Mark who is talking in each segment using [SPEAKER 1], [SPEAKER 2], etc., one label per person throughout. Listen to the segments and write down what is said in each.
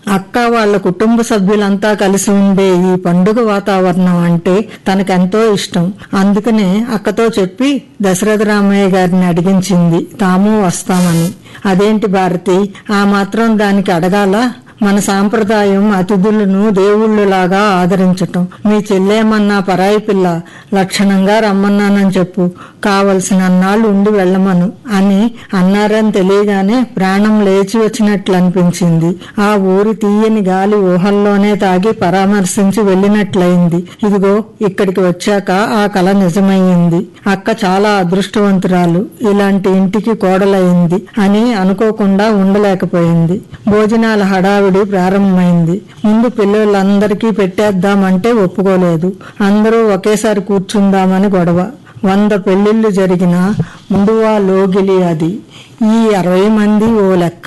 [SPEAKER 1] అక్క వాళ్ళ కుటుంబ సభ్యులంతా కలిసి ఉండే ఈ పండుగ వాతావరణం అంటే తనకెంతో ఇష్టం అందుకనే అక్కతో చెప్పి దశరథ రామయ్య గారిని అడిగించింది తాము వస్తామని అదేంటి భారతి ఆ మాత్రం దానికి అడగాల మన సాంప్రదాయం అతిథులను దేవుళ్ళలాగా ఆదరించటం మీ చెల్లేమన్నా పరాయి పిల్ల లక్షణంగా రమ్మన్నానని చెప్పు కావలసిన అన్నాళ్ళు ఉండి వెళ్ళమను అని అన్నారని తెలియగానే ప్రాణం లేచి వచ్చినట్లు అనిపించింది ఆ ఊరి తీయని గాలి ఊహల్లోనే తాగి పరామర్శించి వెళ్ళినట్లయింది ఇదిగో ఇక్కడికి వచ్చాక ఆ కళ నిజమయ్యింది అక్క చాలా అదృష్టవంతురాలు ఇలాంటి ఇంటికి కోడలయింది అని అనుకోకుండా ఉండలేకపోయింది భోజనాల హడావిడి ప్రారంభమైంది ముందు పిల్లలందరికీ పెట్టేద్దామంటే ఒప్పుకోలేదు అందరూ ఒకేసారి కూర్చుందామని గొడవ వంద పెళ్లిళ్లు జరిగిన ముందువా లోగిలి అది ఈ అరవై మంది ఓ లెక్క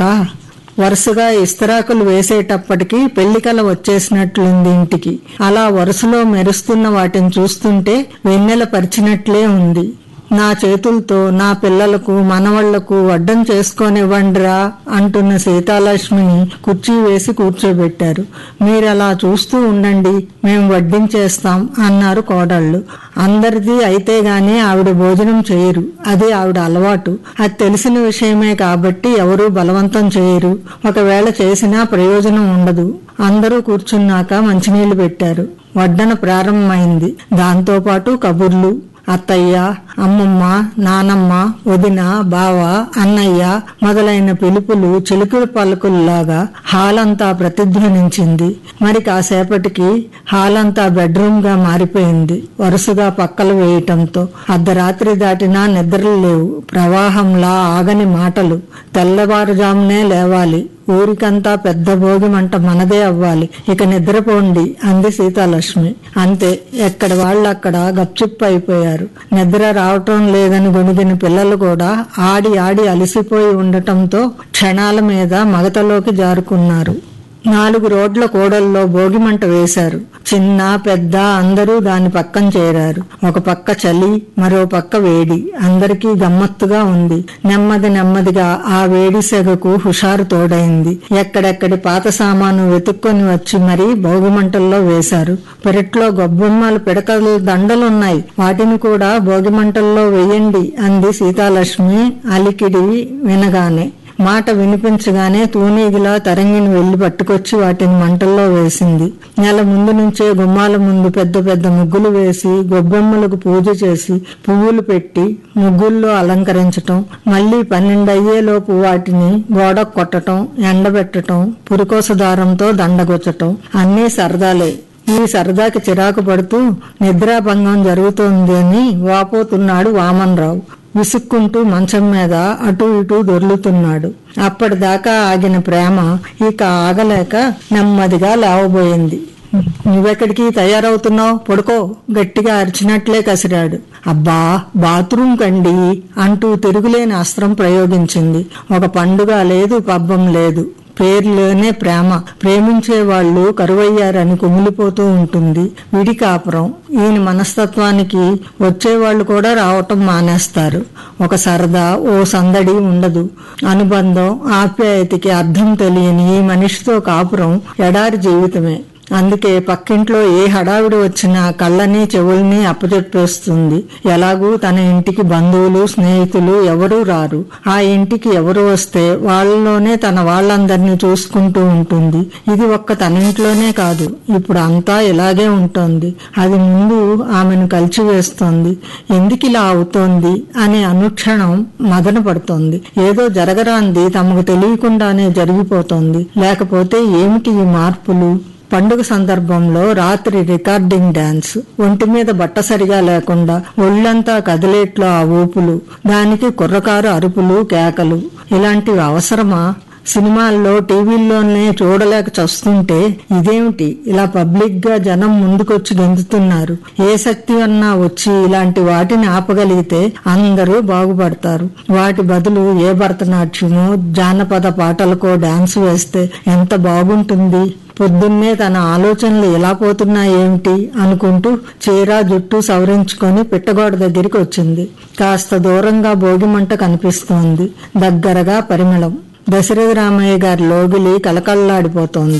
[SPEAKER 1] వరుసగా ఇస్తరాకులు వేసేటప్పటికి పెళ్లికల వచ్చేసినట్లుంది ఇంటికి అలా వరుసలో మెరుస్తున్న వాటిని చూస్తుంటే వెన్నెల పరిచినట్లే ఉంది నా చేతులతో నా పిల్లలకు మనవళ్లకు వడ్డం చేసుకొనివ్వండిరా అంటున్న సీతాలక్ష్మిని కుర్చీ వేసి కూర్చోబెట్టారు మీరలా చూస్తూ ఉండండి మేం వడ్డించేస్తాం అన్నారు కోడళ్ళు అందరిది అయితే గాని ఆవిడ భోజనం చేయరు అది ఆవిడ అలవాటు అది తెలిసిన విషయమే కాబట్టి ఎవరూ బలవంతం చేయరు ఒకవేళ చేసినా ప్రయోజనం ఉండదు అందరూ కూర్చున్నాక మంచినీళ్లు పెట్టారు వడ్డన ప్రారంభమైంది దాంతోపాటు కబుర్లు అత్తయ్య అమ్మమ్మ నానమ్మ వదిన బావ అన్నయ్య మొదలైన పిలుపులు చిలుకులు పలుకుల్లాగా హాల్ అంతా ప్రతిధ్వనించింది మరి కాసేపటికి హాల్ అంతా బెడ్రూమ్ గా మారిపోయింది వరుసగా పక్కలు వేయటంతో అర్ధరాత్రి దాటినా నిద్రలు లేవు ప్రవాహంలా ఆగని మాటలు తెల్లవారుజామునే లేవాలి ఊరికంతా పెద్ద భోగి మంట మనదే అవ్వాలి ఇక నిద్రపోండి అంది సీతాలక్ష్మి అంతే ఎక్కడ వాళ్ళక్కడ గప్చిప్ అయిపోయారు నిద్ర రావటం లేదని గొనిగిన పిల్లలు కూడా ఆడి ఆడి అలసిపోయి ఉండటంతో క్షణాల మీద మగతలోకి జారుకున్నారు నాలుగు రోడ్ల కూడల్లో భోగిమంట వేశారు చిన్న పెద్ద అందరూ దాని పక్కన చేరారు ఒక పక్క చలి మరో పక్క వేడి అందరికీ గమ్మత్తుగా ఉంది నెమ్మది నెమ్మదిగా ఆ వేడి సెగకు హుషారు తోడైంది ఎక్కడెక్కడి పాత సామాను వెతుక్కొని వచ్చి మరీ భోగిమంటల్లో వేశారు పెరట్లో గొబ్బెమ్మలు పిడకలు దండలున్నాయి వాటిని కూడా భోగిమంటల్లో వేయండి అంది సీతాలక్ష్మి అలికిడి వినగానే మాట వినిపించగానే తూనీగిలా తరంగిని వెళ్లి పట్టుకొచ్చి వాటిని మంటల్లో వేసింది నెల ముందు నుంచే గుమ్మాల ముందు పెద్ద పెద్ద ముగ్గులు వేసి గొబ్బెమ్మలకు పూజ చేసి పువ్వులు పెట్టి ముగ్గుల్లో అలంకరించటం మళ్లీ పన్నెండయ్యేలోపు వాటిని గోడ కొట్టటం ఎండబెట్టటం పురికోస దారంతో దండగొచ్చటం అన్నీ సరదాలే ఈ సరదాకి చిరాకు పడుతూ నిద్రాభంగం జరుగుతోంది అని వాపోతున్నాడు వామన్రావు విసుక్కుంటూ మంచం మీద అటు ఇటు దొర్లుతున్నాడు అప్పటిదాకా ఆగిన ప్రేమ ఇక ఆగలేక నెమ్మదిగా లేవబోయింది నువ్వెక్కడికి తయారవుతున్నావు పడుకో గట్టిగా అరిచినట్లే కసిరాడు అబ్బా బాత్రూమ్ కండి అంటూ తిరుగులేని అస్త్రం ప్రయోగించింది ఒక పండుగ లేదు పబ్బం లేదు పేర్లోనే ప్రేమ ప్రేమించే వాళ్ళు కరువయ్యారని కుమిలిపోతూ ఉంటుంది విడి కాపురం ఈయన మనస్తత్వానికి వచ్చేవాళ్ళు కూడా రావటం మానేస్తారు ఒక సరదా ఓ సందడి ఉండదు అనుబంధం ఆప్యాయతకి అర్థం తెలియని ఈ మనిషితో కాపురం ఎడారి జీవితమే అందుకే పక్కింట్లో ఏ హడావిడి వచ్చినా కళ్ళని చెవుల్ని అప్పచెప్పేస్తుంది ఎలాగూ తన ఇంటికి బంధువులు స్నేహితులు ఎవరూ రారు ఆ ఇంటికి ఎవరు వస్తే వాళ్ళలోనే తన వాళ్ళందరినీ చూసుకుంటూ ఉంటుంది ఇది ఒక్క తన ఇంట్లోనే కాదు ఇప్పుడు అంతా ఇలాగే ఉంటుంది అది ముందు ఆమెను కలిచివేస్తోంది ఎందుకు ఇలా అవుతోంది అనే అనుక్షణం మదన పడుతోంది ఏదో జరగరాంది తమకు తెలియకుండానే జరిగిపోతోంది లేకపోతే ఏమిటి ఈ మార్పులు పండుగ సందర్భంలో రాత్రి రికార్డింగ్ డాన్స్ ఒంటి మీద బట్ట సరిగా లేకుండా ఒళ్ళంతా కదిలేట్లో ఆ ఊపులు దానికి కుర్రకారు అరుపులు కేకలు ఇలాంటివి అవసరమా సినిమాల్లో టీవీల్లోనే చూడలేక చస్తుంటే ఇదేమిటి ఇలా పబ్లిక్ గా జనం ముందుకొచ్చి గెంతుతున్నారు ఏ శక్తి అన్నా వచ్చి ఇలాంటి వాటిని ఆపగలిగితే అందరూ బాగుపడతారు వాటి బదులు ఏ భరతనాట్యమో జానపద పాటలకో డాన్స్ వేస్తే ఎంత బాగుంటుంది పొద్దున్నే తన ఆలోచనలు ఎలా పోతున్నాయేమిటి అనుకుంటూ చీర జుట్టు సవరించుకొని పిట్టగోడ దగ్గరికి వచ్చింది కాస్త దూరంగా భోగిమంట కనిపిస్తోంది దగ్గరగా పరిమళం దశరథ రామయ్య గారి లోగిలి కలకల్లాడిపోతోంది